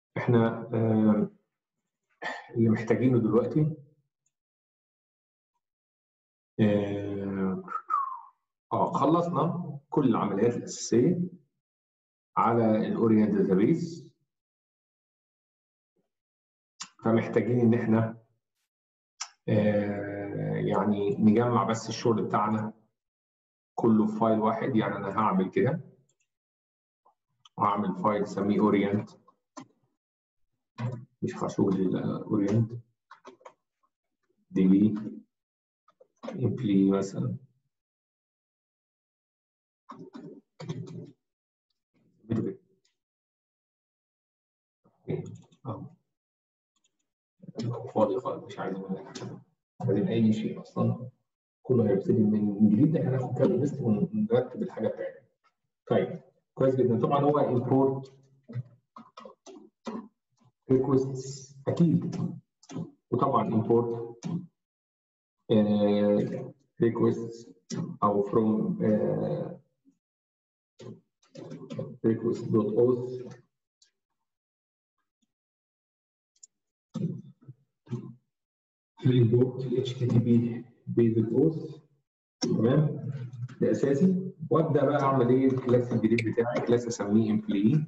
احنا آه، اللي محتاجينه دلوقتي اه آه، خلصنا كل العمليات الاساسيه على الاورينت داتابيز فمحتاجين ان احنا آه، يعني نجمع بس الشغل بتاعنا كله في فايل واحد يعني انا هعمل كده وهعمل فايل اسميه اورينت مش هشوف الاورينت دي بي امبلي مثلا أهو. فاضي خالص مش عايز منك حاجة. عايزين اي شيء اصلا كله هيبتدي من جديد احنا هناخد كام ليست ونرتب الحاجه بتاعتنا. طيب كويس جدا طبعا هو import requests اكيد وطبعا import uh, requests او from uh, request.auth import HTTP basic auth تمام ده اساسي وابدا بقى اعمل ايه الكلاس الجديد بتاعي كلاس اسميه امبلي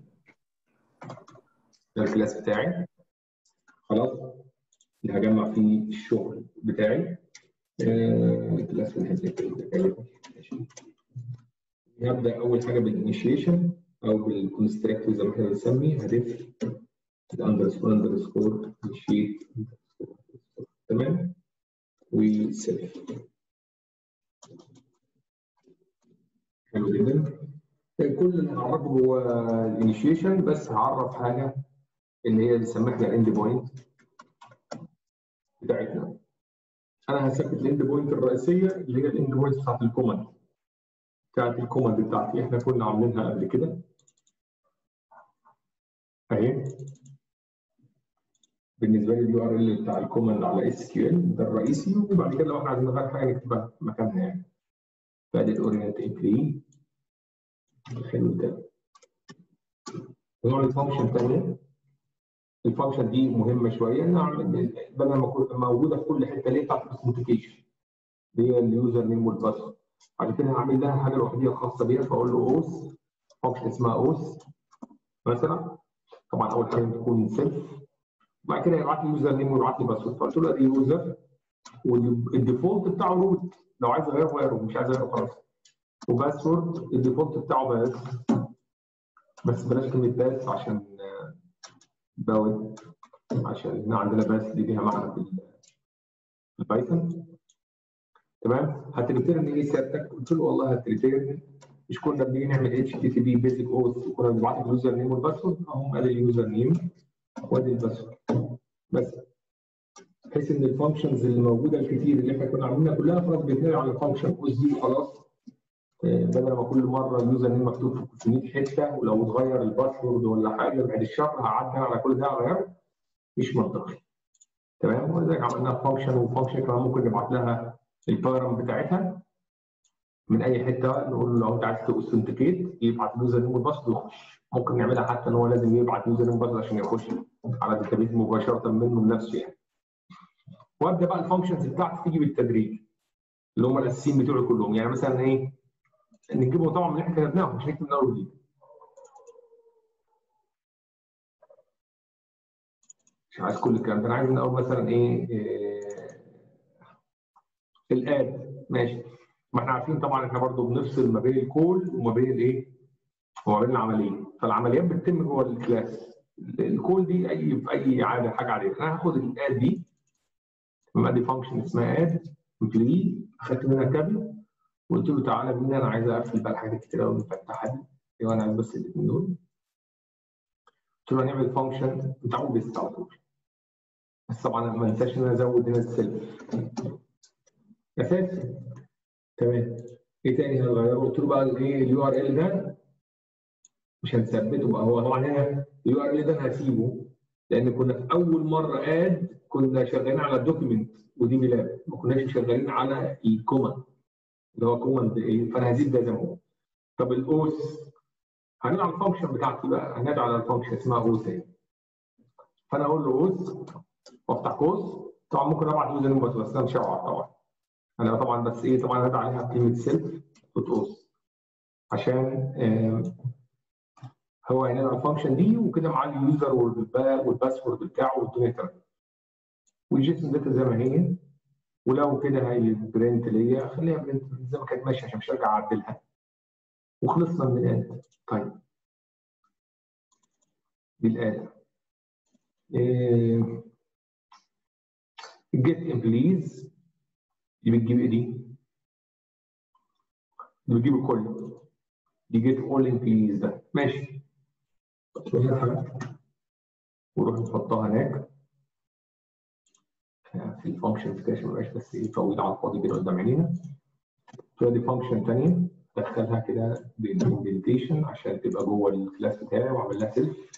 ده الكلاس بتاعي خلاص اللي هجمع فيه الشغل بتاعي آه، الكلاس من الحته نبدا اول حاجه بالانيشيشن او بالكونستراكتور زي ما احنا بنسمي هضيف الاندرسكور اندرسكور انيشيت تمام وسيلف حلو جدا كل اللي هعرفه جوه الانيشيشن بس هعرف حاجه اللي هي بنسميها احنا الاند بوينت بتاعتنا انا هثبت الاند بوينت الرئيسيه اللي هي الاند بوينت بتاعت الكوماند بتاعت الكوماند بتاعتي احنا كنا عاملينها قبل كده اهي بالنسبه لي اليو ار ال بتاع الكوماند على اس كيو ال ده الرئيسي وبعد كده لو احنا عايزين نغير حاجه نكتبها مكانها يعني فادي الاورينت امبلي حلو ده ونعمل فانكشن ثانيه الفانكشن دي مهمه شويه نعمل بدل ما تكون موجوده في كل حته ليه بتاعت الاثنتيكيشن اللي هي اليوزر نيم والباسورد بعد كده هعمل لها حاجه لوحديها خاصه بيها فاقول له اوس فانكشن اسمها اوس مثلا طبعا اول حاجه تكون سيلف وبعد كده يبعت لي يوزر نيم ويبعت لي باسورد فقلت له ادي يوزر والديفولت بتاعه روت لو عايز اغيره غيره مش عايز اغيره خلاص وباسورد الديفولت بتاعه بس بس بلاش كلمه باس عشان باود عشان هنا عندنا باس دي ليها معنى في البايثون تمام هتريتيرن ايه سيادتك؟ قلت له والله هتريتيرن مش كنا بنيجي نعمل اتش تي تي بي بيزك اوث وكنا بنبعت اليوزر نيم والباسورد اهم ادي اليوزر نيم وادي الباسورد بس بحيث ان الفانكشنز اللي موجوده الكتير اللي احنا كنا عاملينها كلها خلاص بتنقل على الفانكشن اوث دي وخلاص بدل ما كل مره اليوزر نيم مكتوب في 500 حته ولو اتغير الباسورد ولا حاجه بعد الشهر هعدي على كل ده اغيره مش منطقي تمام ولذلك عملنا فانكشن وفانكشن كمان ممكن نبعت لها البارام بتاعتها من اي حته نقول له لو انت عايز تاوثنتيكيت يبعت اليوزر نيم والباسورد ويخش ممكن نعملها حتى ان هو لازم يبعت يوزر نيم والباسورد عشان يخش على الداتابيز مباشره منه بنفسه يعني وابدا بقى الفانكشنز بتاعتي تيجي بالتدريج اللي هم الاساسيين بتوعي كلهم يعني مثلا ايه نجيبهم طبعا من اللي احنا كتبناهم مش نكتب من اول وجديد مش عايز كل الكلام ده انا عايز من اول مثلا ايه, إيه الاد ماشي ما احنا عارفين طبعا احنا برضو بنفصل ما بين الكول وما بين الايه وما بين العمليه فالعمليات بتتم جوه الكلاس الكول دي اي في اي عاده حاجه عاديه انا هاخد الاد دي ادي فانكشن اسمها اد امبلي اخدت منها كابي وقلت له تعالى بينا انا عايز اقفل بقى الحاجات كتير قوي مفتحه دي ايوه انا عايز بس الاثنين دول قلت له هنعمل فانكشن بتاعه بيست على طول بس طبعا ما انساش ان انا ازود هنا السيلف اساسي تمام ايه تاني هنغيره قلت له بقى الايه اليو ار ال ده مش هنثبته بقى هو طبعا هنا اليو ار ال ده انا هسيبه لان كنا في اول مره اد كنا شغالين على الدوكيمنت ودي ميلاد ما كناش شغالين على الكوماند اللي هو كوماند ايه فانا هزيد ده زي ما هو طب الاوس هنادي على الفانكشن بتاعتي بقى هنادي على الفانكشن اسمها اوس اهي فانا اقول له اوز وافتح قوس طبعا ممكن ابعت يوزر نيم بس بس انا مش هبعت طبعا انا طبعا بس ايه طبعا هدعي عليها كلمه سيلف دوت اوز عشان آه هو هينادي على الفانكشن دي وكده معاه اليوزر والباسورد بتاعه والدنيا تمام والجيسون داتا زي ما هي ولو كده هيبرنت ليا خليها برنت زي ما كانت ماشيه عشان مش هرجع اعدلها وخلصنا من الآلة طيب دي الآلة إيه جيت امبليز دي بتجيب ايه دي؟ دي بتجيب الكل دي جيت اول امبليز ده ماشي وروح نحطها هناك في الفانكشنز كده عشان ما يبقاش بس ايه طويل على الفاضي كده قدام عينينا دي فانكشن ثانيه دخلها كده بالاندنتيشن عشان تبقى جوه الكلاس بتاعي واعمل لها سيلف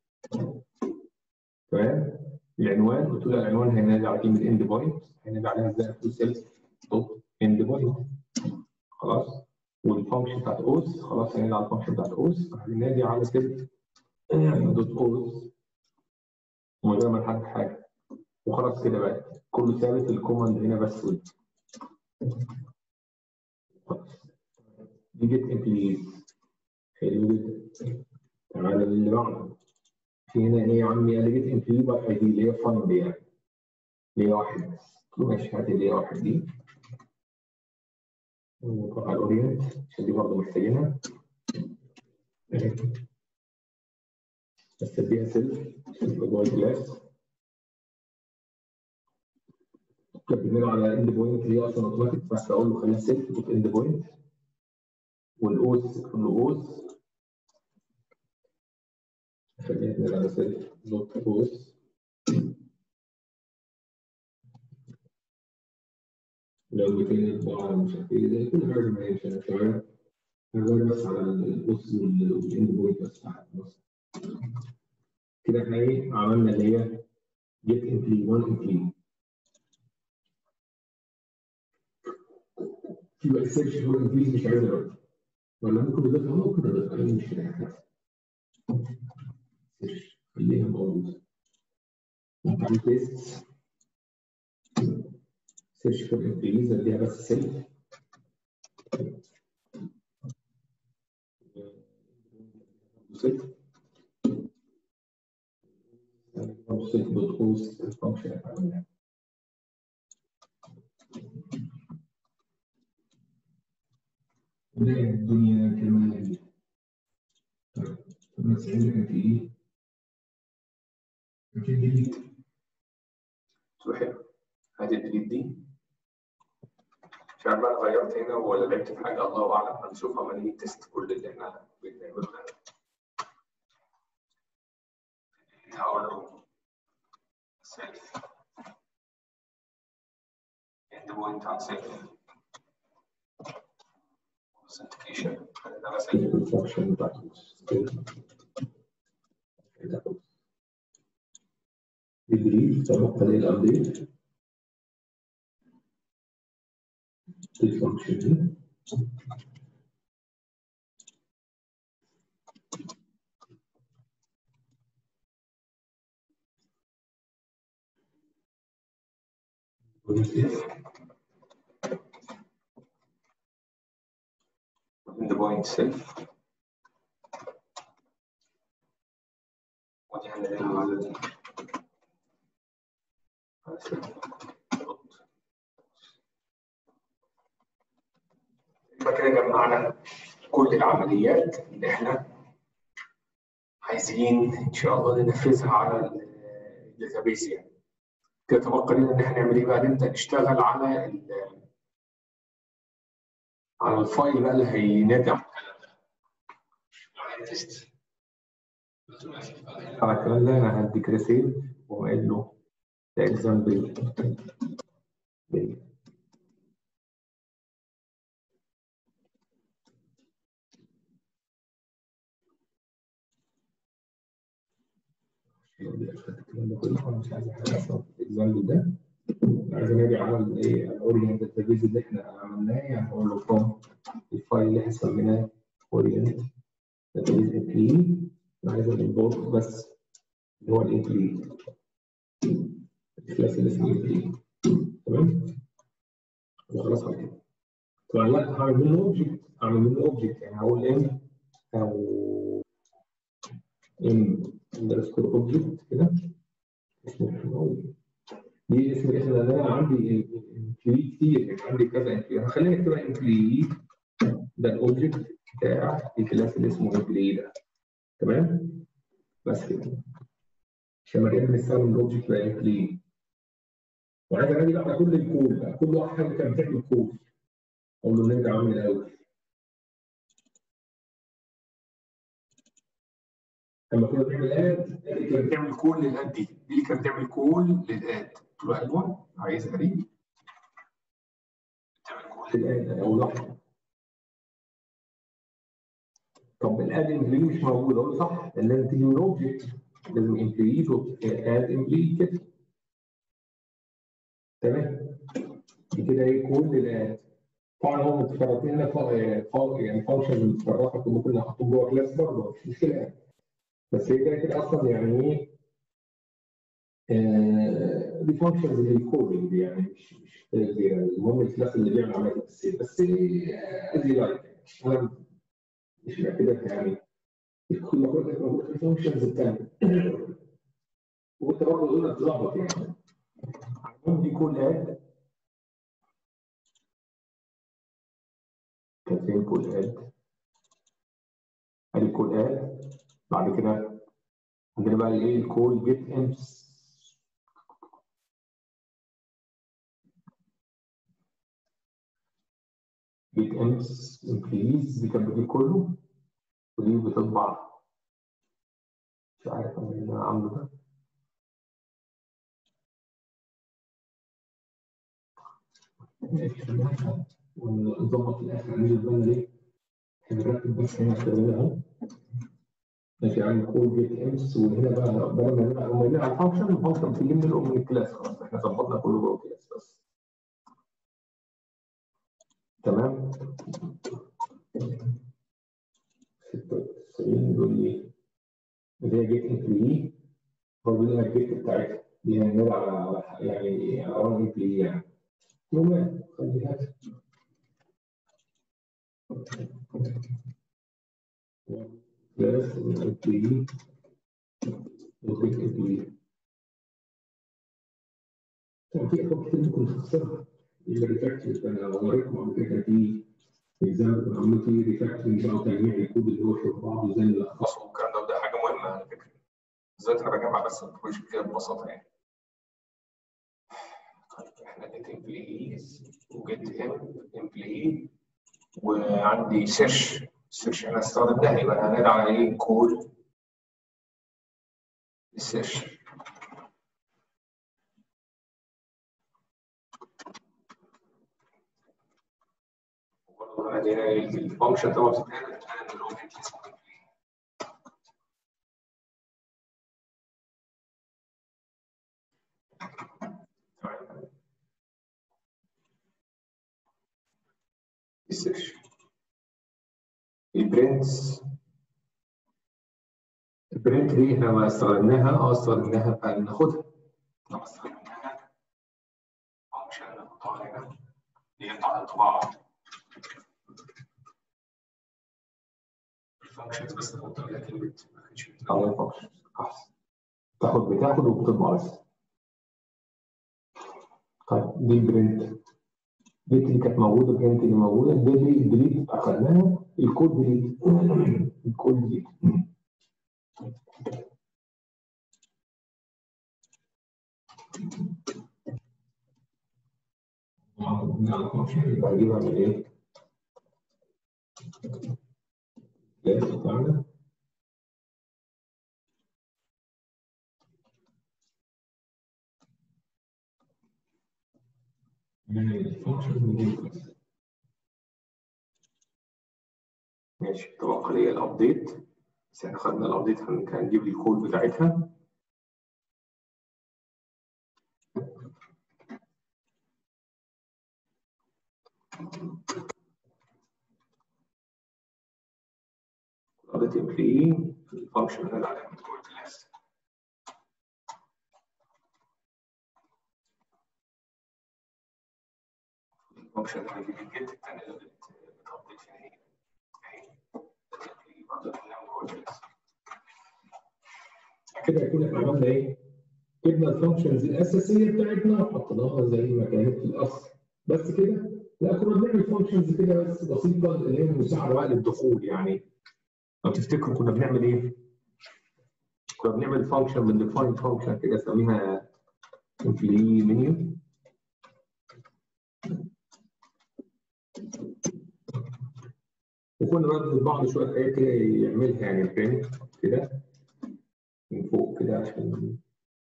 تمام العنوان قلت له العنوان هينادي على كلمه اند بوينت هينادي عليها ازاي في سيلف دوت اند بوينت خلاص والفانكشن بتاعت اوس خلاص هينادي على الفانكشن بتاعت اوس هينادي على سيلف دوت اوس من غير ما نحدد حاجه وخلاص كده بقى كله ثابت الكوماند هنا بس دي جيت امبليز حلو جدا تعالى للي بعده في هنا ايه يا عمي قال جيت امبليز باي اي دي اللي هي فاين دي يعني اللي هي واحد ماشي هات اللي هي واحد دي ونروح على الاورينت عشان دي برضه محتاجينها بس اديها سيلف عشان تبقى جوه الكلاس كاتبين على اند بوينت هي اصلا اوتوماتيك بس اقول له خليها سيلف دوت اند بوينت والاوس كله اوس خلينا نرجع على سيلف دوت اوس لو 204 مش عارف ايه زي كل حاجه ما هي مش شغاله هغير بس على الاوس والاند بوينت بس تحت بس كده احنا ايه عملنا اللي هي جيت امبلي 1 امبلي في بقى سيرش فور امبليز مش عايز دلوقتي ولا ممكن نضيفها ممكن نضيفها اي مشكله سيرش خليها موجوده نعمل تيست سيرش فور امبليز اديها بس سيلف سيلف سيلف دوت هوست الفانكشن اللي عملناها وده الدنيا كمان جميلة. طب ما تسألني كان في ايه؟ كان في ديليت تبقى حلو هات الديليت دي مش عارف بقى غيرت هنا ولا لعبت في حاجه الله اعلم هنشوف اما نيجي تيست كل اللي احنا بنعمله ده هقول له سيلف اند بوينت عن سيلف authentication خلينا مثلا الفانكشن بتاعته الجديد تبقى للابديت الفانكشن دي the point self ودي هنلاقيها على ال يبقى كده جمعنا كل العمليات اللي احنا عايزين ان شاء الله ننفذها على الداتابيز يعني كده تبقى لنا ان احنا نعمل ايه بقى نبدا نشتغل على ال على الفايل بقى اللي هينادي على الكلام ده على التست على الكلام ده انا هدي كده سيف واقول له ده اكزامبل الكلام ده كله انا مش عايز حاجه اصلا الاكزامبل ده عايز انادي على الايه الاورينت داتابيز اللي احنا عملناه يعني اقول له فروم الفايل اللي احنا سميناه اورينت داتابيز ابلي انا عايز الامبورت بس اللي هو الامبلي الكلاس اللي اسمه امبلي تمام خلاص على كده طبعا لا هعمل منه اوبجكت هعمل منه اوبجكت يعني هقول ام او ام اندرسكور اوبجكت كده اسمه دي اسم الاسم ده انا عندي امبلي كتير يعني عندي كذا امبلي خلينا نكتبها امبلي ده الاوبجكت بتاع الكلاس اللي اسمه امبلي ده تمام بس كده عشان ما بنستخدم الاوبجكت بقى امبلي وعايز انادي بقى كل الكود بقى كل واحد كان بتعمل كود اقول له نرجع من الاول لما كنا بنعمل اد اللي كانت بتعمل كول للاد دي دي اللي كانت بتعمل كول للاد قلت له ايوه عايز ادي بتعمل كول للاد اول واحده طب الاد امبلي مش موجود اقول له صح لان لازم تيجي من اوبجكت لازم امبلي اد امبلي كده تمام دي كده ايه كل الاد طبعا هم متفرقين لنا يعني فانكشنز متفرقه كنا كنا حاطين جوه كلاس برضه مش مشكله بس هي كده كده اصلا يعني ايه آه دي فانكشنز للكودنج يعني مش مش المهم الكلاس اللي بيعمل عمليه التسجيل بس ازي لايك انا مش معتبرها يعني كل مره موجود في الفانكشنز الثانيه وانت برضه تقدر تظبط يعني عندي كل اد كان فين كل اد ادي كل اد بعد كده عندنا بقى الايه الكول جيت امس جيت امس انكريز دي كانت بتجيب كله ودي بتطبع مش عارف انا اللي انا عامله ده ونظبط في الاخر نيجي بالنا ليه؟ هنركب بس هنا الترمينال اهو ماشي عندي كول جيت امس وهنا بقى بدل ما نبقى لما نلعب فانكشن الفانكشن بتيجي منه من الكلاس خلاص احنا ظبطنا كله جوه الكلاس بس تمام 96 دول ايه؟ اللي هي جيت امبلي برضه ليها الجيت بتاعتها دي هنلعب على يعني على ران امبلي يعني المهم خليها كلاس امبلي وجيت امبلي كان في اخوات كتير ممكن تخسرها الريفاكتورز انا وريتكم قبل كده كان في اكزامبل كنا عاملين فيه ريفاكتورنج بقى وتجميع الكود اللي هو شبه بعض وازاي نلخصه والكلام ده وده حاجه مهمه على فكره بالذات انا بجمع بس البروجكت كده ببساطه يعني طيب احنا جيت امبليز وجيت امبلي وعندي سيرش السيرش انا استخدمناها يبقى انا هنادي على ايه كول السيرش هنا الفانكشن طبعا بتتعمل بتتعمل من الاوبجكت اسمه السيرش البرنتس البرنت دي احنا ما استخدمناها اه استخدمناها فناخدها لما استخدمناها فانكشن نحطها هنا اللي هي بتاعت الطباعه الفانكشنز بس نحط عليها كلمه ما كانتش بتتعمل فانكشنز احسن تاخد بتاخد وبتطبع بس طيب دي البرنت البيت اللي كانت موجوده البرنت اللي موجوده ده دي الديليت اخذناها الكود ديليت الكود ديليت يبقى هجيبها من ايه؟ الجهاز بتاعنا من الفانكشن من ماشي تبقى لي الابديت بس احنا خدنا الابديت هنجيب لي الكود بتاعتها الابديت امبلي الفانكشن اللي عليها من جوه الكلاس الفانكشن ده بيجي جيت الثانيه اللي بتابديت في هي كده كده احنا عملنا ايه؟ جبنا الفانكشنز الاساسيه بتاعتنا وحطيناها زي ما كانت في الاصل بس كده لا كنا بنعمل فانكشنز كده بس بسيطه اللي هي مساعده بقى للدخول يعني لو تفتكروا كنا بنعمل ايه؟ كنا بنعمل فانكشن من ديفاين فانكشن كده اسميها امبلي منيو وكنا بنبذل بعض شويه حاجات كده يعملها يعني فاهم كده من فوق كده عشان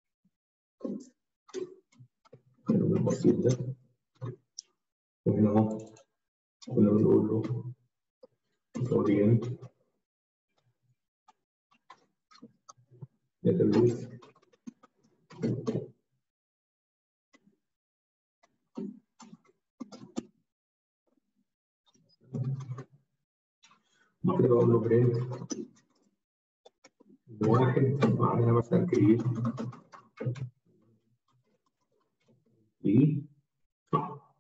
القانون البسيط ده وهنا اهو كنا بنقول له orient database بعد كده بقول له برنت واحد معناها مثلا كريت دي صح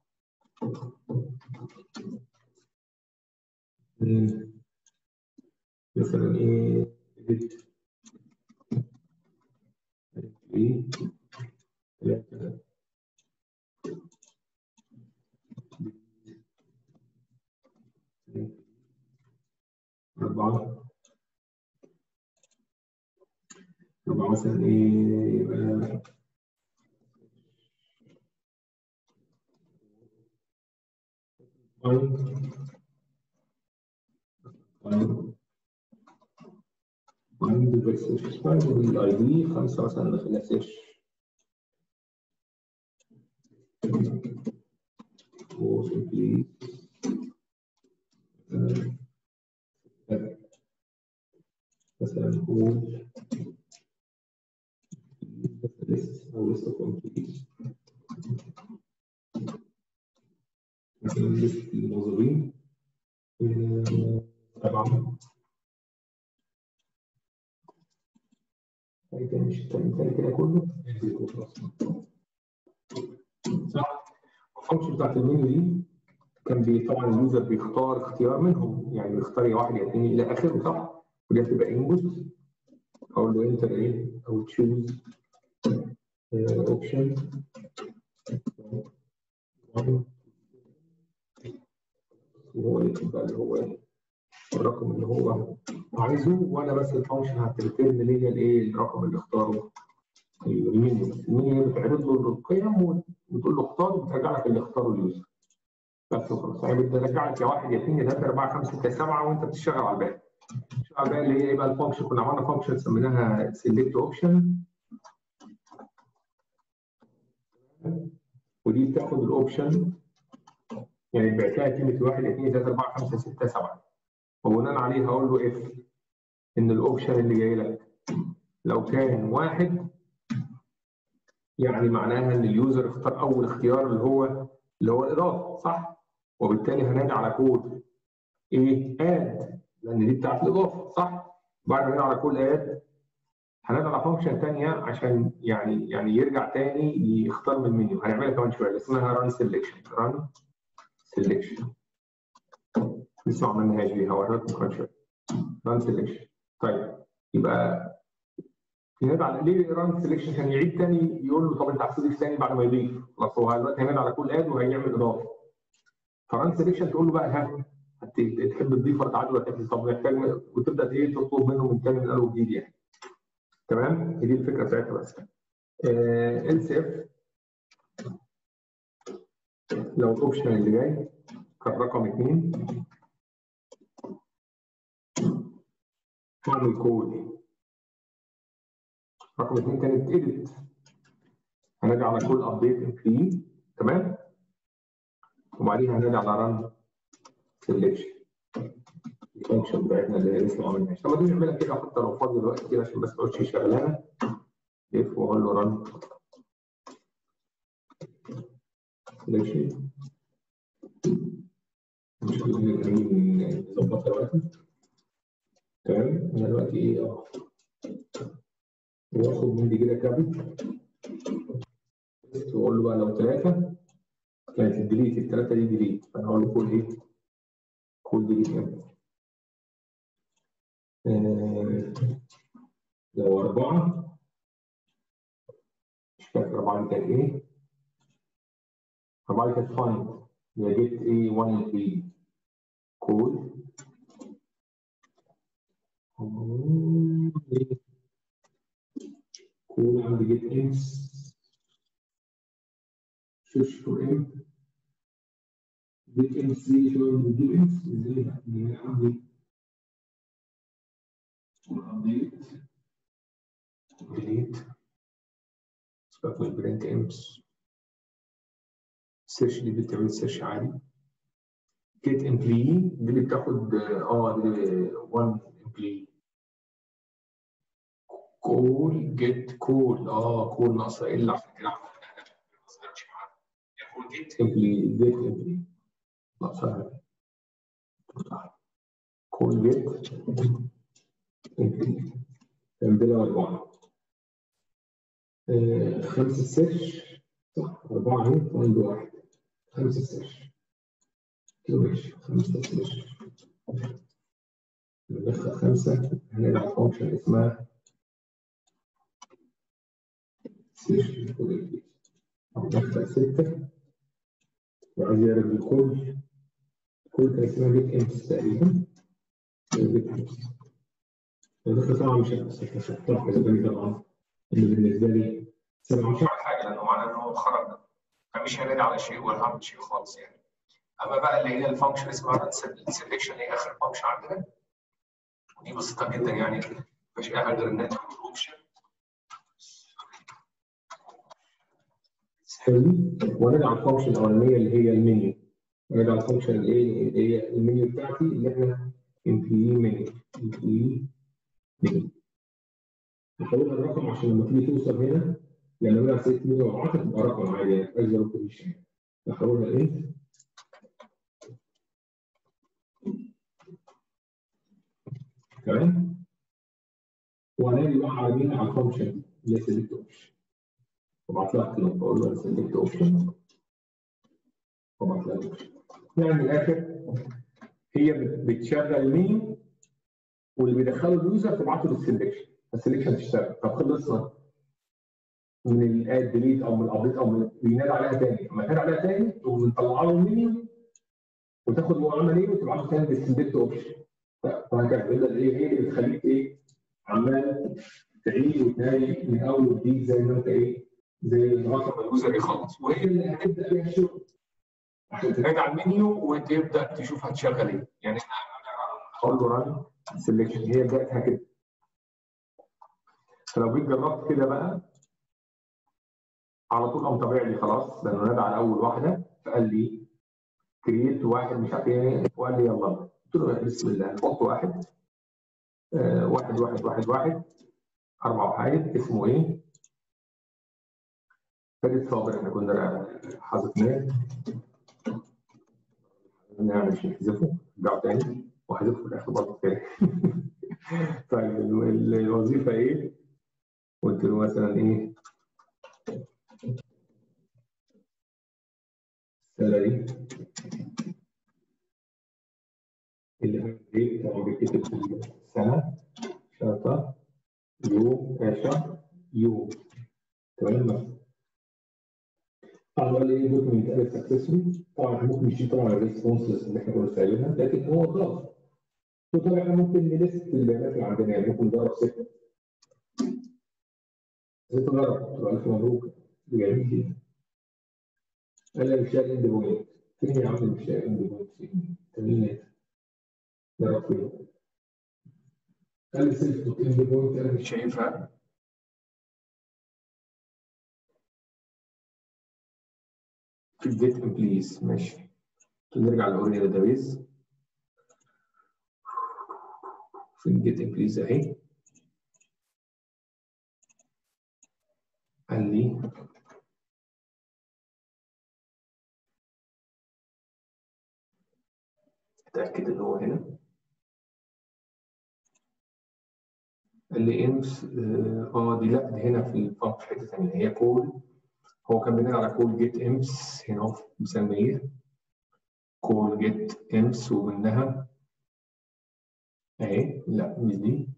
مثلا ايه edit ايه ثلاثة أربعة أربعة مثلا إيه يبقى find find find versus find الاي دي خمسة مثلا نخليها سيرش وسمبلي مثلا نقول list أو list of employees مثلا list الموظفين طبعا ده مش التاني كده كله صح الفانكشن بتاعت المنيو دي كان بي طبعا اليوزر بيختار اختيار منهم يعني بيختار يا واحد يا اثنين الى اخره صح ودي هتبقى انبوت اقول له انتر ايه او تشوز اوبشن وهو يبقى اللي هو ايه الرقم اللي هو عايزه وانا بس الفانكشن هترترن ليا الايه الرقم اللي اختاره المنيو المنيو بتعرض له القيم وتقول له اختار وبترجع لك اللي اختاره اليوزر بس وخلاص يعني بترجع لك يا واحد يا اثنين يا ثلاثه اربعه خمسه سته سبعه وانت بتشتغل على الباقي بتشتغل على الباقي اللي هي ايه بقى الفانكشن كنا عملنا فانكشن سميناها سيلكت اوبشن ودي بتاخد الاوبشن يعني بعت لها كلمه واحد اثنين ثلاثه اربعه خمسه سته سبعه وبناء عليه هقول له اف ان الاوبشن اللي جاي لك لو كان واحد يعني معناها ان اليوزر اختار اول اختيار اللي هو اللي هو الاضافه صح؟ وبالتالي هنادي على كود ايه؟ اد لان دي بتاعت الاضافه صح؟ بعد ما نادي على كود اد هنادي على فانكشن ثانيه عشان يعني يعني يرجع تاني يختار من المنيو هنعملها كمان شويه اسمها ران سيلكشن ران سيلكشن لسه ما عملناهاش دي هوريكم كمان شويه ران سيلكشن طيب يبقى ينادي على ليه ران سيلكشن عشان يعيد تاني يقول له طب انت عايز تضيف تاني بعد ما يضيف خلاص هو دلوقتي هينادي على كل اد وهيعمل اضافه فران سيلكشن تقول له بقى ها تحب تضيف ولا تعدل ولا تحب طب محتاج وتبدا ايه تطلب منه من تاني من اول وجديد يعني تمام هي دي الفكره بتاعتها بس ال سي اف لو الاوبشن اللي جاي كان رقم اثنين هعمل كود رقم اثنين كانت edit هنادي على كل ابديت امبلي تمام وبعدين هنادي على ران سيلكشن الفانكشن بتاعتنا اللي هي لسه ما عملناش طب ما تيجي نعملها كده حتى لو فاضي دلوقتي كده عشان بس ما اقعدش شغلانه اف واقول له ران سيلكشن مش عايزين نظبطها دلوقتي تمام انا دلوقتي ايه اه واخد من دي كده كابت واقول له بقى لو ثلاثه كانت الديليت الثلاثه دي ديليت فانا هقول له كول ايه؟ كول ديليت ام لو اربعه مش فاكر اربعه دي كانت ايه؟ اربعه دي كانت فايند هي جيت ايه 1 3 كول كول عندي جيت انس سيرش فور ام جيت انس دي شويه من جيت انس ازاي بقى ان انا عندي ابديت ديليت سيبك من برنت امس سيرش دي بتعمل سيرش عادي جيت امبلي دي اللي بتاخد اه دي 1 امبلي كول جيت كول اه كول ناقصه ال عشان كده كول جيت امبلي جيت امبلي ناقصه كول جيت امبلي عندنا أربعة خمسة سيرش صح أربعة اهي فايند واحد خمسة سيرش كده ماشي خمسة سيرش ندخل خمسة هنلعب فانكشن اسمها سيرش ندخل ستة وعايز يعرف الكل كل كان اسمها جيت امس تقريبا جيت امس ندخل طبعا مش مش هختار بالنسبة لي طبعا اللي بالنسبة لي سبعة مش هعمل حاجة لأنه معناه إن هو خرج فمش هيرد على شيء ولا هعمل شيء خالص يعني اما بقى اللي هي الفانكشن اسمها سelection هي اخر فانكشن عندنا ودي بسيطه جدا يعني مفيش اي حاجه غير النت اوبشن ونرجع الفانكشن الاولانيه اللي هي المنيو ونرجع الفانكشن الايه اللي هي المنيو بتاعتي اللي احنا امبلي منيو امبلي منيو نحولها الرقم عشان لما تيجي توصل هنا لما نرجع 610 تبقى رقم عادي يعني اكزر بوزيشن نحولها ايه تمام وهنادي بقى على مين على الفانكشن اللي هي سيلكت اوبشن وابعت لها كده بقول له سيلكت اوبشن وابعت لها اوبشن يعني من الاخر هي بتشغل المنيو واللي بيدخله اليوزر تبعته للسلكشن السلكشن تشتغل طب خلصنا من الاد ديليت او من الابديت او من بينادي عليها تاني لما تنادي عليها تاني تقوم مطلعه له المنيو وتاخد معامله ايه وتبعته تاني للسلكت اوبشن وهكذا اذا ايه هي اللي بتخليك ايه عمال تعيد وتنادي من اول وجديد زي ما انت ايه زي لغايه ما اليوزر يخلص وهي اللي هتبدا بيها الشغل عشان تنادي على المنيو وتبدا تشوف هتشغل ايه يعني احنا هقول له ران سelection هي بداتها كده فلو جيت جربت كده بقى على طول قام طبيعي لي خلاص لانه نادى على اول واحده فقال لي كريت واحد مش عارف ايه وقال لي يلا قلت له بسم الله نحط واحد آه واحد واحد واحد واحد اربع وحايد اسمه ايه؟ فادي صابر احنا كنا حذفناه نعمل مش نحذفه نرجعه تاني وحذفه في الاخر برضه تاني طيب الوظيفه ايه؟ قلت له مثلا ايه؟ سالري اللي هو ايه طبعا بيتكتب في السنه شرطه يو شهر يو تمام طبعا قال ايه دوكيمنت قال سكسسفول طبعا ممكن نشيل طبعا الريسبونسز اللي احنا كنا سايبينها لكن هو ضاف وطبعا احنا ممكن نلست البيانات اللي عندنا يعني ممكن نضرب سته ست ضرب الف مبروك جميل جدا قال لي مش لاقي اند بوينت فين يا عم مش لاقي اند بوينت فين؟ تمرينات ضرب فين؟ قال لي سيلف دوت اند بوينت انا مش شايفها في الجيت امبليز ماشي نرجع لاوريا داتابيز في الجيت امبليز اهي قال لي اتاكد ان هو هنا قال لي امس اه دي لا دي هنا في الفانكشن حته ثانيه هي كول هو كان بناء على كول جيت امس هنا مسميه كول جيت امس ومنها اهي لا مش دي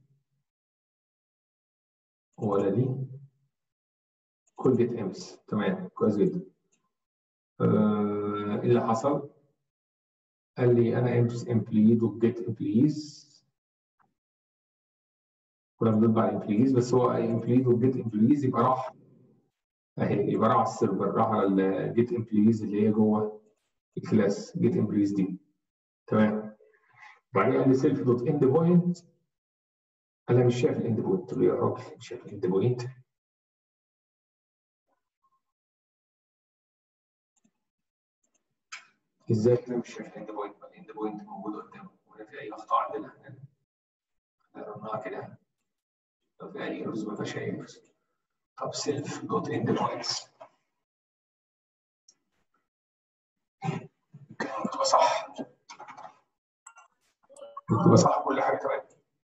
ولا دي كول جيت امس تمام كويس جدا آه، اللي حصل قال لي انا امس امبلوي دوت جيت امبلويز كنا بنطبع الامبلويز بس هو امبلوي دوت جيت امبلويز يبقى راح اهي يبقى راح على السيرفر راح على الجيت امبلويز اللي هي جوه الكلاس جيت امبلويز دي تمام وبعدين قال لي سيلف دوت اند بوينت انا مش شايف الاند بوينت قلت له يا راجل مش شايف الاند بوينت ازاي انا مش شايف الاند بوينت الاند بوينت موجود قدامه ولا في اي اخطاء عندنا قررناها كده لو في اي ايرورز ما فيهاش اي ايرورز طب سيلف دوت اند بوينتس تبقى صح تبقى صح كل حاجه تمام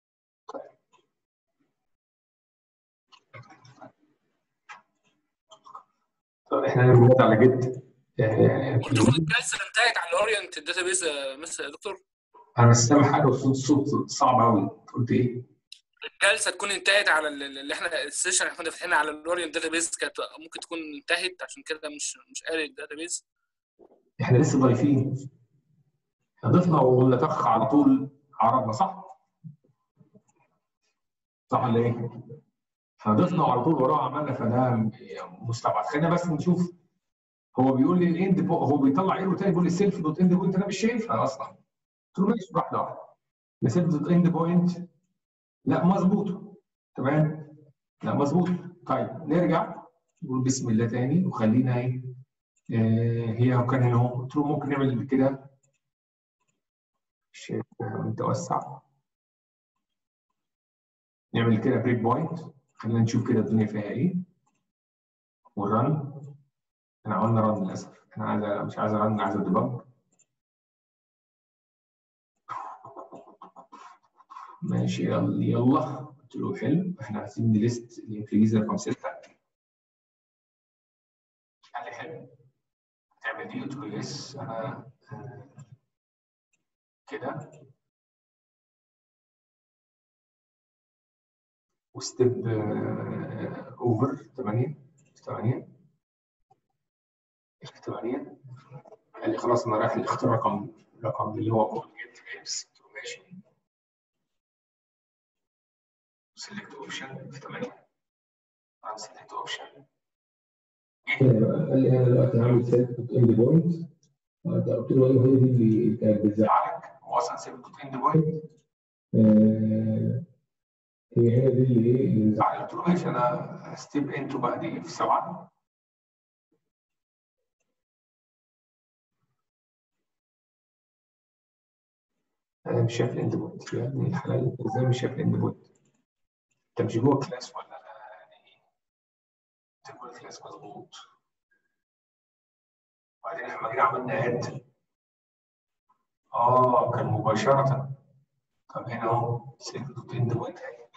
طب احنا هنبدا على جد المفروض الجلسه انتهت على الاورينت داتابيز مثلا يا دكتور انا سامع حاجه وصوت صوت صعب قوي قلت ايه؟ الجلسه تكون انتهت على اللي احنا السيشن اللي كنا فاتحينها على الاورينت داتابيز كانت ممكن تكون انتهت عشان كده مش مش قاري الداتابيز احنا لسه ضايفين احنا ضفنا ولا طخ على طول عرضنا صح؟ صح ولا ايه؟ احنا ضفنا وعلى طول وراه عملنا فده مستبعد خلينا بس نشوف هو بيقول لي الاند هو بيطلع ايرو تاني بيقول لي سيلف دوت اند بوينت انا مش شايفها اصلا قلت له ماشي واحده واحده سيلف دوت اند بوينت لا مظبوط تمام لا مظبوط طيب نرجع نقول بسم الله تاني وخلينا ايه آه هي كان هنا اهو قلت له ممكن نعمل كده شايف متوسع نعمل كده بريك بوينت خلينا نشوف كده الدنيا فيها ايه ورن احنا عملنا رن للاسف انا عايز مش عايز رن عايز ديبج ماشي يلا يلا قلت له حلو احنا عايزين نليست الانكريز رقم 6 قال لي حلو تعمل دي قلت له يس انا كده وستيب اوفر 8 8 8 قال لي خلاص انا رايح اختار رقم رقم اللي هو كود جيت جيمس قلت له ماشي سيلكت اوبشن في 8 عن سيلكت اوبشن قال لي انا دلوقتي هعمل سيلكت اند بوينت قلت له ايوه هي دي اللي كانت بتزعلك هو اصلا سيلكت اند بوينت هي هي دي اللي ايه اللي بتزعلك قلت له ماشي انا ستيب انتو بقى دي في 7 انا مش شايف الاند بوينت يا ابني الحلال انت ازاي مش شايف الاند بوينت؟ انت مش جوه كلاس ولا يعني انت جوه كلاس مظبوط وبعدين احنا جينا عملنا اد اه كان مباشرة طب هنا اهو سيلف دوت اند بوينت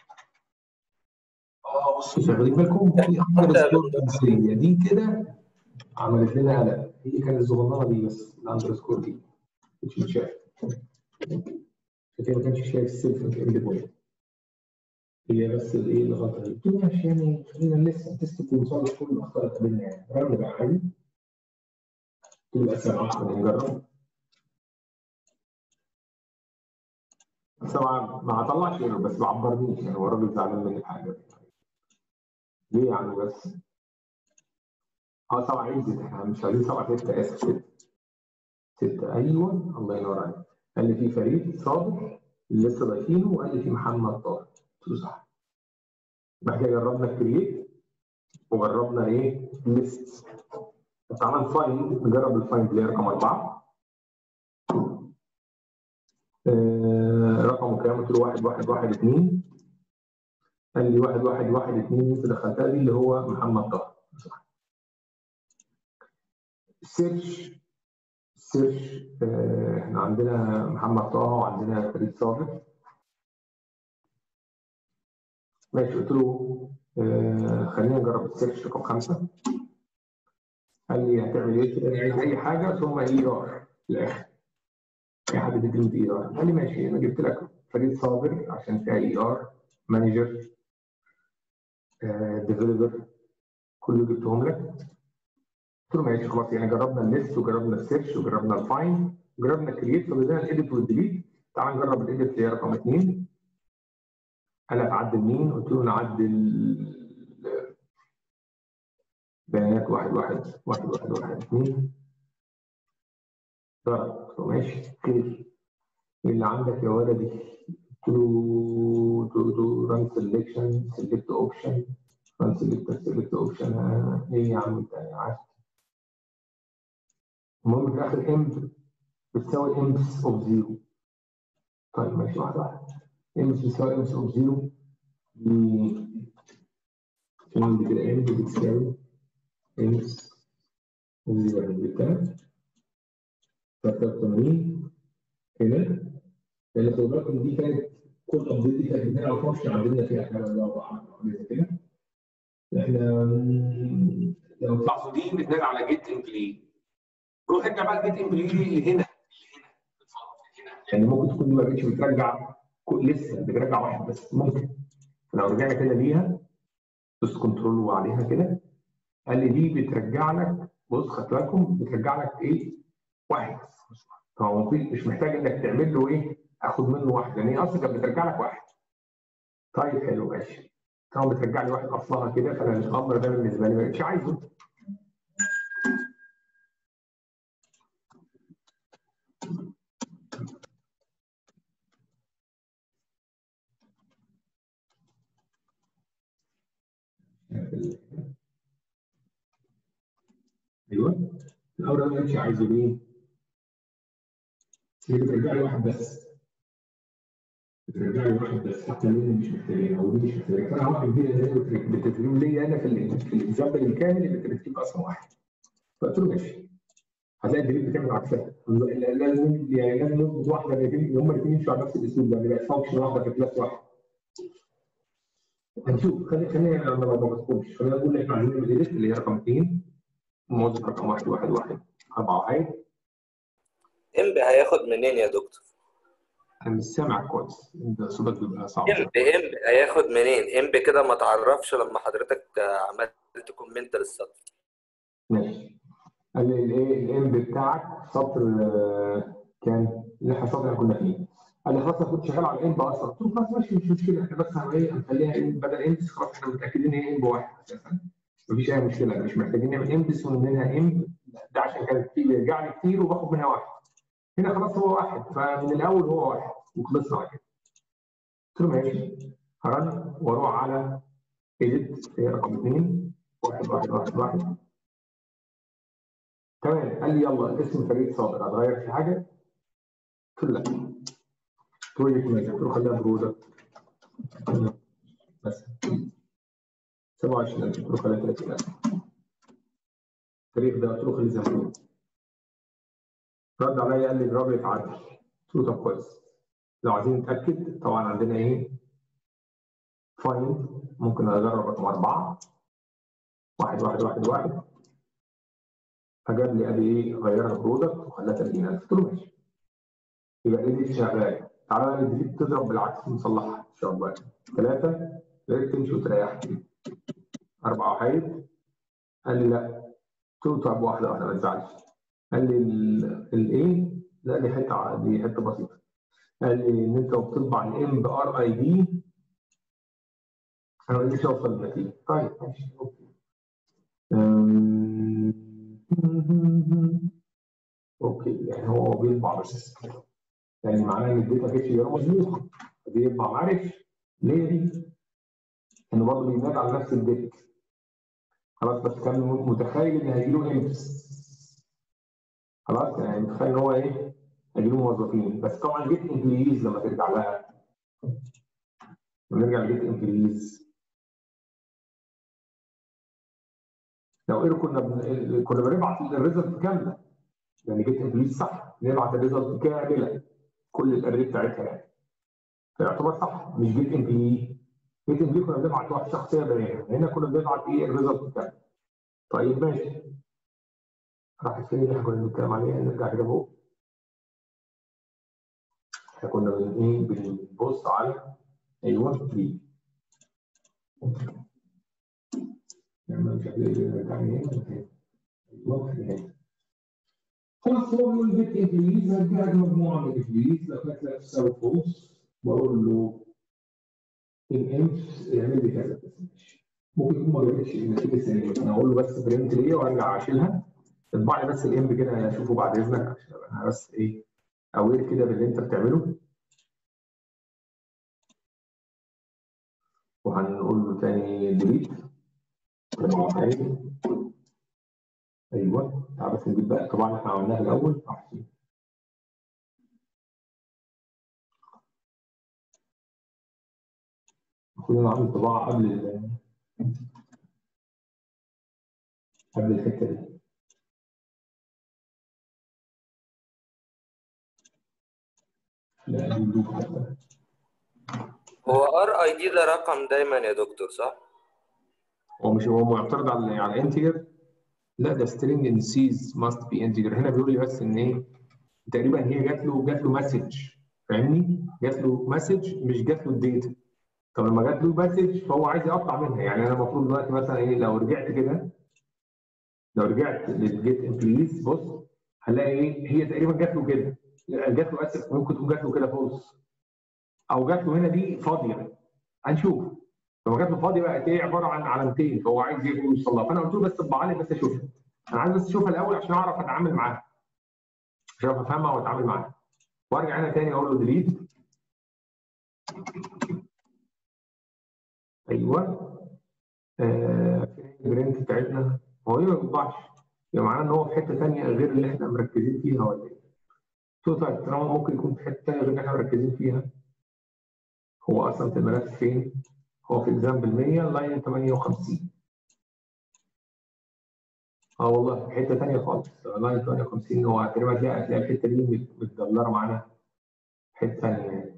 اه بصوا شغالين بالكم في اندرسكور جنسية دي كده عملت لنا قلق هي كانت الصغننه دي بس الاندرسكور دي مش متشاف فكده ما كانش شايف السيلف اند بوينت هي بس الايه الغلطه دي قلت له ماشي يعني خلينا لسه تست ونصلح كل الاخطاء اللي قابلنا يعني رن بقى عادي قلت له بقى سبعه نجرب طبعا ما طلعش ايرور بس ما عبرنيش يعني هو الراجل زعلان من الحاجه ليه يعني بس؟ اه طبعا عيد احنا مش عايزين طبعا ستة اسف ستة ستة ايوه الله ينور عليك قال لي في فريد صابر اللي لسه ضايفينه وقال لي في محمد طارق قلت له صح بعد كده جربنا الكرييت وجربنا ايه ليست اتعمل فايند نجرب الفايند اللي هي رقم اربعه آه رقمه كام؟ قلت له واحد واحد واحد اثنين قال لي واحد واحد واحد اثنين انت دخلتها دي اللي هو محمد طه صح سيرش سيرش آه احنا عندنا محمد طه وعندنا فريد صابر ماشي قلت له آه خلينا نجرب السيرش رقم خمسه قال لي هتعمل ايه؟ انا عايز اي حاجه ثم اي ار في الاخر اي حد بيديله اي ار قال لي ماشي انا جبت لك فريد صابر عشان فيها اي ار مانجر ديفلوبر كله جبتهم لك قلت له ماشي خلاص يعني جربنا الليست وجربنا السيرش وجربنا الفاين وجربنا الكرييت فبدأنا الايديت والديليت تعال نجرب الايديت اللي هي رقم اثنين قال لك عدل مين؟ قلت له نعدل بيانات واحد واحد واحد واحد واحد اثنين ضرب قلت له ماشي خير ايه اللي عندك يا ولدي؟ قلت له تو ران سelection سيلكت اوبشن ران سيلكت سيلكت اوبشن ايه يا عم انت عارف المهم في الاخر امب بتساوي امبس اوف زيرو طيب ماشي واحده واحده امبس بتساوي امبس اوف زيرو دي امب كده امب بتساوي امبس اوف زيرو بكام؟ 83 هنا لان خد بالكم دي كانت كل ابديت دي كانت 2 او 12 عندنا فيها حاجه ولا اربعه زي كده احنا لو تلاحظوا دي بتنادي على جيت امبلي روح ارجع بقى الجيت امبلي اللي هنا يعني ممكن تكون دي ما بقتش بترجع لسه بترجع واحد بس ممكن فلو رجعنا كده ليها دوست كنترول وعليها كده قال لي دي بترجع لك بص خدت بالكم بترجع لك ايه؟ واحد بس فهو مش محتاج انك تعمل له ايه؟ اخد منه واحد لان هي اصلا كانت بترجع لك واحد. طيب حلو ماشي. طالما بترجع لي واحد اصلها كده فانا الامر ده بالنسبه لي ما بقتش عايزه. ايوه الامر ده ما بقتش عايزه ليه؟ هي بترجع لي واحد بس بترجع لي واحد بس حتى اللي مش محتاجين او دي مش محتاجين فانا واحد كبير اللي بتترجم لي انا في ال في الاكزامبل الكامل اللي بترتيب اصلا واحد فقلت له ماشي هتلاقي الدليل بتعمل عكسها لازم يعني لازم نظبط واحده الاثنين هم الاثنين يمشوا على نفس الاسلوب ده ما يبقاش فانكشن واحده في كلاس واحد هنشوف خلي خلينا انا ما بذكرش خلينا نقول احنا عايزين نعمل ايديت اللي هي رقم اثنين موظف رقم واحد واحد واحد اربعه واحد امب هياخد منين يا دكتور؟ انا مش سامع كويس انت صوتك بيبقى صعب امب امب هياخد منين؟ امب كده ما تعرفش لما حضرتك عملت كومنت للسطر ماشي قال لي الايه الام بتاعك سطر كان اللي احنا سطر كنا فيه قال لي خلاص انا كنت شغال على الام اصلا قلت له خلاص ماشي مش مشكله احنا بس ايه هنخليها ام بدل ام خلاص احنا متاكدين ان هي ام واحد اساسا مفيش اي مشكله مش محتاجين نعمل ام ومنها ام ده عشان كانت بيرجع لي كتير وباخد منها واحد هنا خلاص هو واحد فمن الاول هو واحد وخلصنا على كده قلت له ماشي هرن واروح على ايديت هي رقم اثنين واحد واحد واحد واحد تمام قال لي يلا اسم فريد صابر هتغير في حاجه؟ قلت له لا بروجكت مانجر قلت له خليها برودكت بس 27000 قلت له خليها 30000 التاريخ ده قلت له خليه زي ما هو رد عليا قال لي الراجل اتعدل قلت له طب كويس لو عايزين نتاكد طبعا عندنا ايه فايند ممكن اجرب رقم اربعه واحد واحد واحد واحد فجاب لي قال لي ايه غيرها برودكت وخلاها 30000 قلت له ماشي يبقى ايه دي شغال تعالى بقى الجديد تضرب بالعكس نصلحها ان شاء الله ثلاثه بقيت تمشي وتريح اربعه وحيد قال لي لا قلت له طب واحده واحده ما تزعلش قال لي الايه لا دي حته دي حته بسيطه قال لي ان انت لو بتطبع الام بار اي دي انا ما قدرتش اوصل للنتيجه طيب ماشي اوكي اوكي يعني هو بيطبع بس يعني معناه ان الداتا فيتش غير مظبوطه بيطبع معرفش ليه دي؟ انه برضه بينادي على نفس الداتا خلاص بس كان متخيل ان هيجيله امبس خلاص يعني متخيل ان هو ايه هيجيله موظفين بس طبعا جيت امبليز لما ترجع لها لما نرجع لجيت امبليز لو ايه كنا بن... كنا بنبعت الريزلت كامله يعني جيت امبليز صح نبعت الريزلت كامله كل الاري بتاعتها يعني فيعتبر صح مش جيت امبلي جيت امبلي كنا بنبعت واحد شخصيه بيان هنا كنا بنبعت ايه الريزلت بتاعنا طيب ماشي راح فين اللي احنا كنا بنتكلم عليها نرجع كده فوق احنا كنا بن ايه بنبص على ايوه دي لما مش عارف نرجع هنا ايوه هنا خلاص هو بيقول بيت ابليس هرجع مجموعه من ابليس لو كانت لا تساوي فوز بقول له الامس اعمل لي كذا بس ماشي ممكن يكون ما جابتش النتيجه السليمه انا اقول له بس برنت ليا وارجع اشيلها اطبع لي بس الام كده اشوفه بعد اذنك عشان ابقى انا بس ايه اوير كده باللي انت بتعمله وهنقول له تاني ديليت ايوه تعال بس نجيب بقى طبعا احنا عملناها الاول احسن المفروض انا عامل طباعه قبل ال قبل الحته دي لا دي دوب حتى هو ار اي دي ده رقم دايما يا دكتور صح؟ هو مش هو معترض على على انتجر لا ده string in C's must be integer هنا بيقول لي بس ان ايه تقريبا هي جات له جات له مسج فاهمني؟ جات له مسج مش جات له الداتا طب لما جات له مسج فهو عايز يقطع منها يعني انا المفروض دلوقتي مثلا ايه لو رجعت كده لو رجعت للجيت امبليز بص هنلاقي ايه هي تقريبا جات له كده جات له اسف ممكن تكون جات له كده فولس او جات له هنا دي فاضيه هنشوف لما جات له فاضيه بقت ايه عباره عن علامتين فهو عايز يوصل لها فانا قلت له بس طبع لي بس اشوفها انا عايز بس اشوفها الاول عشان اعرف اتعامل معاها عشان اعرف افهمها واتعامل معاها وارجع انا تاني اقول له ديليت ايوه آه فين البرنت بتاعتنا هو ايه ما بيطبعش يبقى معناه ان هو في حته ثانيه غير اللي احنا مركزين فيها ولا ايه؟ طيب طالما ممكن يكون في حته ثانيه غير اللي احنا مركزين فيها هو اصلا في الملف فين؟ هو في اكزامبل 100 لاين 58 اه والله في حته ثانيه خالص لاين 58 هو تقريبا هتلاقي هتلاقي الحته دي متدلره معانا حته ثانيه يعني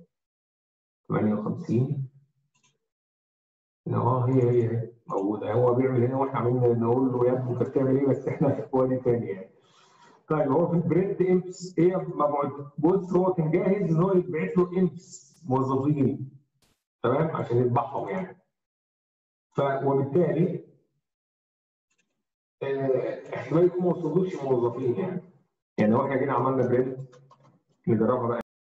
58 اه هي هي هي موجوده هو بيعمل هنا واحنا عاملين نقول له يا ابني انت بتعمل ايه بس احنا في وادي ثاني يعني طيب هو في البرنت امس ايه مبعوث بص هو كان جاهز ان هو يبعت له امس موظفين تمام عشان يطبعهم يعني ف وبالتالي آه، احتمال يكون ما وصلوش موظفين يعني يعني لو احنا جينا عملنا برنت نجربها بقى